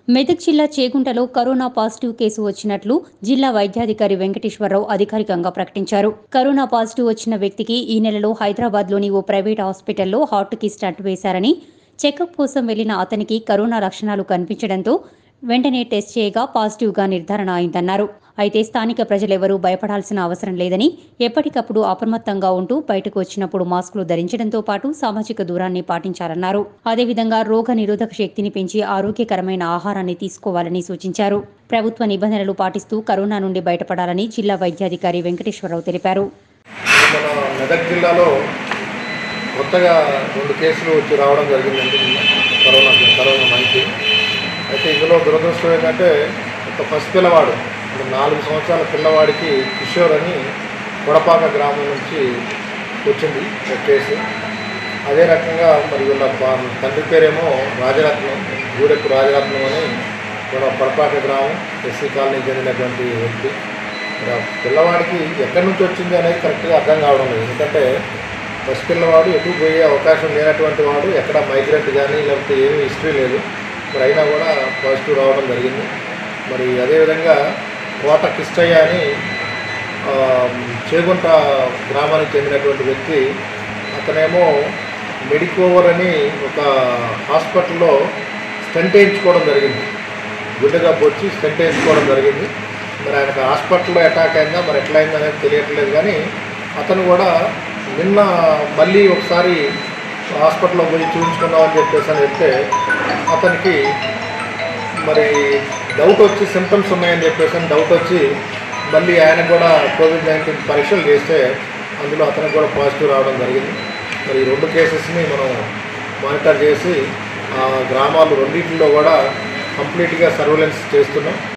మెదక్ జిల్లా చేగుంటలో corona positive case వచ్చినట్లు జిల్లా వైద్యాధికారి వెంకటేశ్వరరావు అధికారికంగా ప్రకటించారు కరోనా పాజిటివ్ వచ్చిన వ్యక్తికి ఈ నెలలో హైదరాబాద్లోని ఓ ప్రైవేట్ హాస్పిటల్లో హార్ట్కి స్టంట్ వేశారని చెకప్ కోసం వెళ్లిన అతనికి కరోనా లక్షణాలు కనిపించడంతో వెంటనే టెస్ట్ చేయగా పాజిటివ్గా నిర్ధారణ అయిందన్నారు అయితే స్థానిక ప్రజలెవరూ భయపడాల్సిన అవసరం లేదని ఎప్పటికప్పుడు అప్రమత్తంగా ఉంటూ బయటకు వచ్చినప్పుడు మాస్కులు ధరించడంతో పాటు సామాజిక దూరాన్ని పాటించాలన్నారు అదేవిధంగా రోగ నిరోధక శక్తిని పెంచి ఆరోగ్యకరమైన ఆహారాన్ని తీసుకోవాలని సూచించారు ప్రభుత్వ నిబంధనలు పాటిస్తూ కరోనా నుండి బయటపడాలని జిల్లా వైద్యాధికారి వెంకటేశ్వరరావు తెలిపారు మన మెదక్ జిల్లాలో కొత్తగా రెండు కేసులు వచ్చి రావడం జరిగిందండి నిన్న కరోనా కరోనా నైన్టీన్ అయితే ఇందులో దురదృష్టం ఏంటంటే ఒక పసి పిల్లవాడు అంటే నాలుగు సంవత్సరాల పిల్లవాడికి కిషోర్ అని కొడపాక గ్రామం నుంచి వచ్చింది ఒక కేసు అదే రకంగా మరి వీళ్ళ బా- తండ్రి పేరేమో రాజరత్నం గూడెప్పు రాజరత్నం అని మన పొరపాక గ్రామం ఎస్సీ కాలనీ చెందినటువంటి వ్యక్తి మరి ఆ పిల్లవాడికి ఎక్కడి నుంచి వచ్చింది అనేది కరెక్ట్గా అర్థం కావడం లేదు ఎందుకంటే పసి పిల్లవాడు ఎటు పోయే అవకాశం లేనటువంటి వాడు ఎక్కడ మైగ్రెంట్ కానీ లేకపోతే ఏమీ హిస్టరీ లేదు మరి అయినా కూడా పాజిటివ్ రావడం జరిగింది మరి అదేవిధంగా కోట కిష్టయ్య అని ఆ, చేగుంట గ్రామానికి చెందినటువంటి వ్యక్తి అతనేమో మెడికోవర్ అని ఒక హాస్పిటల్లో స్టెంట్ వేయించుకోవడం జరిగింది గుడ్డగా వచ్చి స్టెంట్ వేయించుకోవడం జరిగింది మరి ఆయనకు హాస్పిటల్లో అటాక్ అయిందా మరి ఎట్లా అయింది అనేది తెలియట్లేదు కానీ అతను కూడా నిన్న మళ్ళీ ఒకసారి హాస్పిటల్లో పోయి చూపించుకుందామని చెప్పేసి అని చెప్తే అతనికి మరి డౌట్ వచ్చి సిమ్టమ్స్ ఉన్నాయని చెప్పేసి అని డౌట్ వచ్చి మళ్ళీ ఆయన కూడా కోవిడ్ నైన్టీన్ పరీక్షలు చేస్తే అందులో అతనికి కూడా పాజిటివ్ రావడం జరిగింది మరి ఈ రెండు కేసెస్ని మనం మానిటర్ చేసి ఆ గ్రామాలు రెండింటిలో కూడా కంప్లీట్గా సర్వేలెన్స్ చేస్తున్నాం